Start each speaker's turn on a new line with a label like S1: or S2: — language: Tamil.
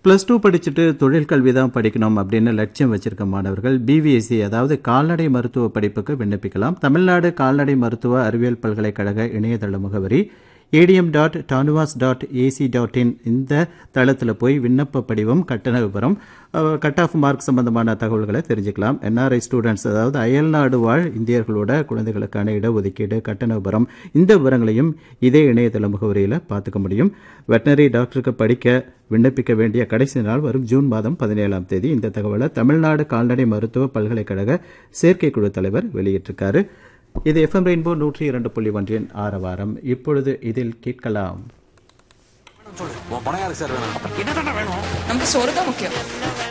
S1: ப்ளஸ் டூ படிச்சுட்டு தொழில் கல்வி தான் படிக்கணும் அப்படின்னு லட்சியம் வச்சிருக்க மாணவர்கள் பிவிஎஸ்சி அதாவது கால்நடை மருத்துவ படிப்புக்கு விண்ணப்பிக்கலாம் தமிழ்நாடு கால்நடை மருத்துவ அறிவியல் பல்கலைக்கழக இணையதள முகவரி ADM dot Tanuvas dot AC dot in இந்த தளத்தில் போய் விண்ணப்ப படிவம் கட்டண விவரம் கட் ஆஃப் மார்க் சம்பந்தமான தகவல்களை தெரிஞ்சுக்கலாம் என்ஆர்ஐ ஸ்டூடெண்ட்ஸ் அதாவது அயல்நாடு வாழ் இந்தியர்களோட குழந்தைகளுக்கான இடஒதுக்கீடு கட்டண விவரம் இந்த விவரங்களையும் இதே இணையதள முகவரியில் பார்த்துக்க முடியும் வெட்டினரி டாக்டருக்கு படிக்க விண்ணப்பிக்க வேண்டிய கடைசி நாள் வரும் ஜூன் மாதம் பதினேழாம் தேதி இந்த தகவலை தமிழ்நாடு கால்நடை மருத்துவ பல்கலைக்கழக சேர்க்கைக்குழு தலைவர் வெளியிட்டிருக்காரு இது எஃப்எம் ரெயின்போ நூற்றி இரண்டு புள்ளி ஒன்றின் ஆரவாரம் இப்பொழுது இதில் கேட்கலாம்
S2: சொல்லு உன் பணம் யாருக்கு சார் வேணும்
S3: என்னதான்டா வேணும் நமக்கு சோறு தான் முக்கியம்